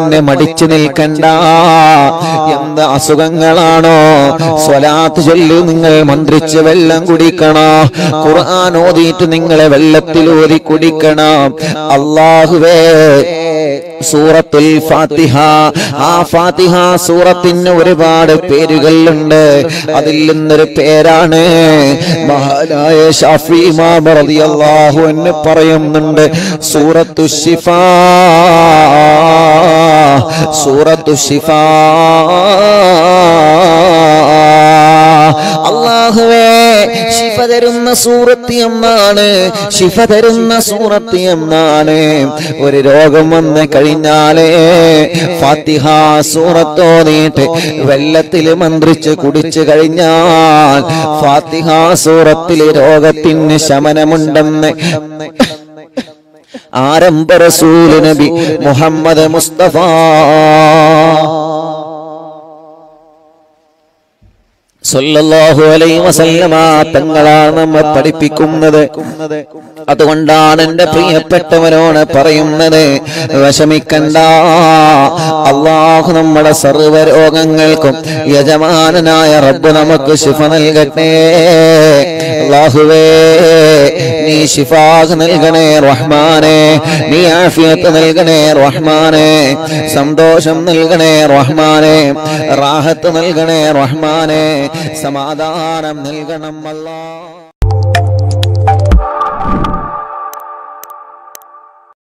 പിന്നെ മടിച്ചു നിൽക്കണ്ട എന്ത് അസുഖങ്ങളാണോ സ്വലാത്ത് ചൊല്ലി നിങ്ങൾ മന്ത്രിച്ച് വെള്ളം കുടിക്കണോ ഖുർആൻ ഓതിയിട്ട് നിങ്ങളെ വെള്ളത്തിൽ ഊതി കുടിക്കണം അള്ളാഹുവേ സൂറത്തുൽ ഫാത്തിഹ ആ ഫാത്തിഹ സൂറത്തിന് ഒരുപാട് പേരുകളുണ്ട് അതിൽ നിന്നൊരു പേരാണ് മഹാനായ ഷാഫി ഇമാം റളിയല്ലാഹു അൻഹു പറയുന്നുണ്ട് സൂറത്തു ശിഫാ സൂറത്തു ശിഫാ അള്ളാഹുവേ ശിഫ തരുന്ന സൂറത്ത് എന്നാണ് ശിഫ തരുന്ന സൂറത്ത് എന്നാണ് ഒരു രോഗം വന്ന് കഴിഞ്ഞാലേ ഫാത്തിഹ സൂറത്തോന്നിട്ട് വെള്ളത്തിൽ മന്ത്രിച്ച് കുടിച്ചു കഴിഞ്ഞാൽ ഫാത്തിഹ സൂറത്തിൽ രോഗത്തിന് ശമനമുണ്ടെന്ന് ആരംഭ റസൂല് നബി മുഹമ്മദ് മുസ്തഫ സല്ലല്ലാഹു അലൈഹി വസല്ലമ തങ്ങളാണ് നമ്മെ പഠിപ്പിക്കുന്നത് അതുകൊണ്ടാണ് എന്റെ പ്രിയപ്പെട്ടവരോട് പറയുന്നത് വിഷമിക്കണ്ട അള്ളാഹു നമ്മുടെ സർവ്വ രോഗങ്ങൾക്കും യജമാനനായ റബ്ബ് നമുക്ക് ശിഫ നൽകട്ടെ അള്ളാഹുവേ നീ ശിഫാഖ് നൽകണേ റഹ്മാനെ നീ ആഫിയത്ത് നൽകണേ റഹ്മാനെ സന്തോഷം നൽകണേ റഹ്മാനെ റാഹത്ത് നൽകണേ റഹ്മാനെ സമാധാനം നൽകണം അല്ലാ